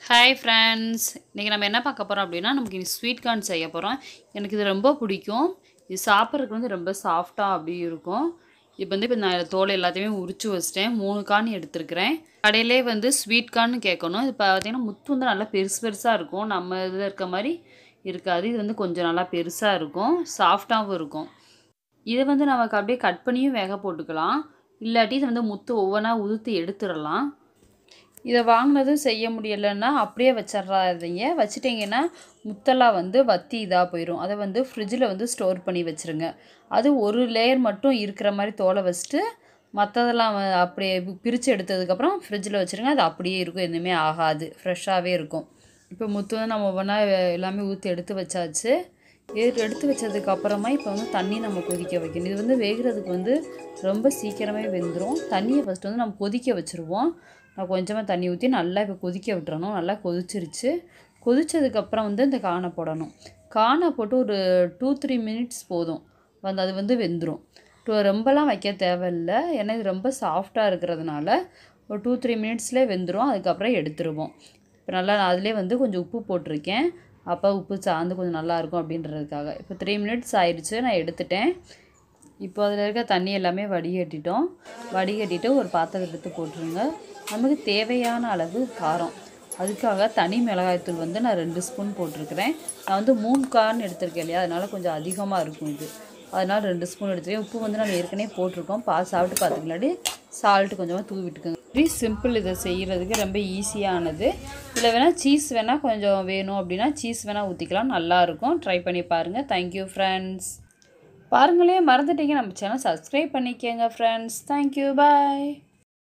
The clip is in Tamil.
ஹாய் ஃப்ரெண்ட்ஸ் இன்றைக்கி நம்ம என்ன பார்க்க போகிறோம் அப்படின்னா நமக்கு இனி ஸ்வீட் கார்ன் செய்ய போகிறோம் எனக்கு இது ரொம்ப பிடிக்கும் இது சாப்பிட்றதுக்கு வந்து ரொம்ப சாஃப்டாக அப்படி இருக்கும் இப்போ வந்து இப்போ நான் தோல் எல்லாத்தையுமே உரிச்சு வச்சிட்டேன் மூணு கார்ன் எடுத்துருக்கிறேன் கடையிலே வந்து ஸ்வீட் கார்ன் கேட்கணும் இது பார்த்தீங்கன்னா முத்து வந்து நல்லா பெருசு பெருசாக இருக்கும் நம்ம இதில் இருக்க மாதிரி இருக்காது இது வந்து கொஞ்சம் நல்லா பெருசாக இருக்கும் சாஃப்டாகவும் இருக்கும் இதை வந்து நமக்கு அப்படியே கட் பண்ணியும் வேக போட்டுக்கலாம் இல்லாட்டி இதை வந்து முத்து ஒவ்வொன்றா உதுத்து எடுத்துடலாம் இதை வாங்கினது செய்ய முடியலைன்னா அப்படியே வச்சிட்றாதீங்க வச்சிட்டிங்கன்னா முத்தெல்லாம் வந்து வத்தி இதாக போயிடும் அதை வந்து ஃப்ரிட்ஜில் வந்து ஸ்டோர் பண்ணி வச்சுருங்க அது ஒரு லேயர் மட்டும் இருக்கிற மாதிரி தோலை வச்சுட்டு மற்றதெல்லாம் வ- அப்படியே பிரித்து எடுத்ததுக்கப்புறம் ஃப்ரிட்ஜில் வச்சுருங்க அது அப்படியே இருக்கும் எதுவுமே ஆகாது ஃப்ரெஷ்ஷாகவே இருக்கும் இப்போ முத்து வந்து நம்ம ஒவ்வொன்றா எல்லாமே ஊற்றி எடுத்து வச்சாச்சு இது எடுத்து வச்சதுக்கு அப்புறமா இப்போ வந்து தண்ணி நம்ம கொதிக்க வைக்கணும் இது வந்து வேகிறதுக்கு வந்து ரொம்ப சீக்கிரமே வெந்துடும் தண்ணியை ஃபஸ்ட்டு வந்து நம்ம கொதிக்க வச்சுருவோம் நான் கொஞ்சமாக தண்ணி ஊற்றி நல்லா இப்போ கொதிக்க விட்டுறணும் நல்லா கொதிச்சிருச்சு கொதிச்சதுக்கப்புறம் வந்து இந்த காணை போடணும் காணை போட்டு ஒரு டூ த்ரீ மினிட்ஸ் போதும் வந்து அது வந்து வெந்துடும் டூ ரொம்பலாம் வைக்க தேவையில்லை ஏன்னா இது ரொம்ப சாஃப்டாக இருக்கிறதுனால ஒரு டூ த்ரீ மினிட்ஸ்லேயே வெந்துடும் அதுக்கப்புறம் எடுத்துருவோம் இப்போ நல்லா நான் அதிலே வந்து கொஞ்சம் உப்பு போட்டிருக்கேன் அப்போ உப்பு சார்ந்து கொஞ்சம் நல்லா இருக்கும் அப்படின்றதுக்காக இப்போ த்ரீ மினிட்ஸ் ஆயிடுச்சு நான் எடுத்துட்டேன் இப்போ அதில் இருக்க தண்ணி எல்லாமே வடிகட்டிட்டோம் வடிகட்டிட்டு ஒரு பாத்திரத்தை எடுத்து போட்டுருங்க நமக்கு தேவையான அளவு காரம் அதுக்காக தனி மிளகாய்த்தூள் வந்து நான் ரெண்டு ஸ்பூன் போட்டிருக்கிறேன் நான் வந்து மூணு கார்ன் எடுத்திருக்கேன் இல்லையா அதனால கொஞ்சம் அதிகமாக இருக்கும் இது அதனால ரெண்டு ஸ்பூன் எடுத்துருக்கேன் உப்பு வந்து நம்ம ஏற்கனவே போட்டிருக்கோம் பா சாப்பிட்டு பார்த்துக்கலாடி சால்ட்டு கொஞ்சமாக தூவி விட்டுக்கோங்க வெரி சிம்பிள் இதை செய்கிறதுக்கு ரொம்ப ஈஸியானது இதில் வேணால் சீஸ் வேணால் கொஞ்சம் வேணும் அப்படின்னா சீஸ் வேணால் ஊற்றிக்கலாம் நல்லாயிருக்கும் ட்ரை பண்ணி பாருங்கள் தேங்க்யூ ஃப்ரெண்ட்ஸ் பாருங்களே மறந்துட்டீங்க நம்ம சேனல் சப்ஸ்கிரைப் பண்ணிக்கோங்க ஃப்ரெண்ட்ஸ் தேங்க்யூ பாய்